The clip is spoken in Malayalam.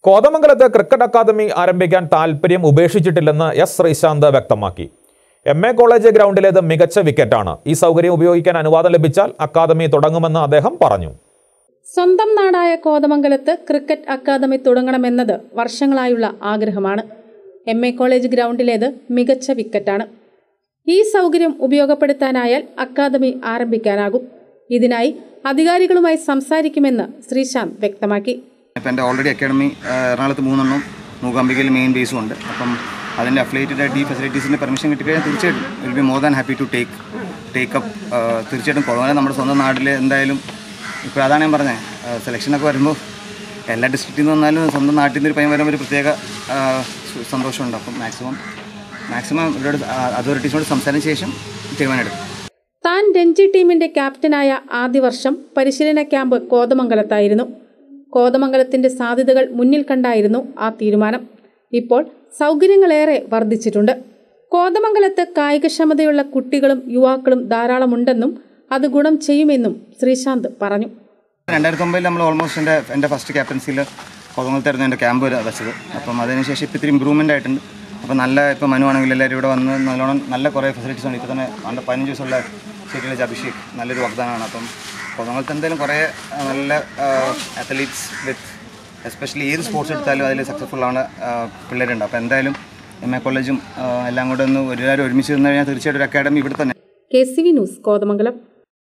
കോതമംഗലത്ത് ക്രിക്കറ്റ് അക്കാദമി ആരംഭിക്കാൻ താൽപ്പര്യം ഉപേക്ഷിച്ചിട്ടില്ലെന്ന് എസ് ശ്രീശാന്ത് വ്യക്തമാക്കി എം എ കോളേജ് ഗ്രൗണ്ടിലേത് മികച്ച വിക്കറ്റാണ് ഈ സൗകര്യം ഉപയോഗിക്കാൻ അനുവാദം ലഭിച്ചാൽ അക്കാദമി തുടങ്ങുമെന്ന് അദ്ദേഹം പറഞ്ഞു സ്വന്തം നാടായ കോതമംഗലത്ത് ക്രിക്കറ്റ് അക്കാദമി തുടങ്ങണമെന്നത് വർഷങ്ങളായുള്ള ആഗ്രഹമാണ് എം എ കോളേജ് ഗ്രൗണ്ടിലേത് മികച്ച വിക്കറ്റാണ് ഈ സൗകര്യം ഉപയോഗപ്പെടുത്താനായാൽ അക്കാദമി ആരംഭിക്കാനാകും ഇതിനായി അധികാരികളുമായി സംസാരിക്കുമെന്ന് ശ്രീശാന്ത് വ്യക്തമാക്കി ഇപ്പം എൻ്റെ ഓൾറെഡി അക്കാഡമി എറണാകുളത്ത് മൂന്നെണ്ണം മൂകാംബികയിൽ മെയിൻ ബേസും ഉണ്ട് അപ്പം അതിൻ്റെ അഫിലേറ്റഡ് ആയിട്ട് ഈ ഫെസിലിറ്റീസിൻ്റെ പെർമിഷൻ കിട്ടിക്കഴിഞ്ഞാൽ തീർച്ചയായിട്ടും will be more than happy to take take up തീർച്ചയായിട്ടും കുറവാണ് നമ്മുടെ സ്വന്തം നാട്ടിൽ എന്തായാലും ഇപ്പോൾ അതാണ് ഞാൻ പറഞ്ഞത് സെലക്ഷനൊക്കെ വരുമ്പോൾ എല്ലാ ഡിസ്ട്രിക്റ്റിൽ നിന്ന് വന്നാലും സ്വന്തം നാട്ടിൽ നിന്ന് ഒരു പയ്യൻ വരുമ്പോൾ ഒരു പ്രത്യേക ആ, സു- സന്തോഷമുണ്ട് അപ്പം മാക്സിമം മാക്സിമം ഇവരോട് അതോറിറ്റീസിനോട് സംസാരിച്ച ശേഷം തീരുമാനമെടുക്കും താൻ രഞ്ജി ടീമിന്റെ ക്യാപ്റ്റനായ ആദ്യ വർഷം പരിശീലന ക്യാമ്പ് കോതമംഗലത്തായിരുന്നു കോതമംഗലത്തിന്റെ സാധ്യതകൾ മുന്നിൽ കണ്ടായിരുന്നു ആ തീരുമാനം ഇപ്പോൾ സൗകര്യങ്ങളേറെ വർദ്ധിച്ചിട്ടുണ്ട് കോതമംഗലത്ത് കായികക്ഷമതയുള്ള കുട്ടികളും യുവാക്കളും ധാരാളമുണ്ടെന്നും അത് ഗുണം ചെയ്യുമെന്നും ശ്രീശാന്ത് പറഞ്ഞു രണ്ടായിരത്തി ഒമ്പതിൽ നമ്മൾ ഓൾമോസ്റ്റ് എൻ്റെ എൻ്റെ ഫസ്റ്റ് ക്യാപ്റ്റൻസിയിൽ കൊതങ്ങലത്തായിരുന്നു എൻ്റെ ക്യാമ്പ് വെച്ചത് അപ്പം അതിനുശേഷം ഇപ്പോൾ ഇത്തിരി ഇമ്പ്രൂവ്മെൻ്റ് ആയിട്ടുണ്ട് അപ്പോൾ നല്ല ഇപ്പോൾ മനു ആണെങ്കിൽ എല്ലാവരും ഇവിടെ വന്ന് നല്ലോണം നല്ല കുറേ ഫെസിലിറ്റീസ് ഉണ്ട് ഇപ്പോൾ തന്നെ നല്ല പതിനഞ്ച് ദിവസമുള്ള സ്റ്റേറ്റിലെ അഭിഷേക് നല്ലൊരു വാഗ്ദാനമാണ് അപ്പം കൊതങ്ങലത്ത് എന്തായാലും കുറേ ആ, നല്ല അത്ലീറ്റ്സ് വിത്ത് എസ്പെഷ്യലി ഏത് സ്പോർട്സ് എടുത്താലും അതിൽ സക്സസ്ഫുൾ ആണ് ആ, പിള്ളേരുണ്ട് അപ്പോൾ എന്തായാലും എം എ കോളേജും ആ, എല്ലാം കൂടെ ഒന്ന് എല്ലാവരും ഒരുമിച്ച് നിന്ന് കഴിഞ്ഞാൽ തീർച്ചയായിട്ടും ഒരു അക്കാഡമി ഇവിടെ തന്നെ K C V news Kothamangalam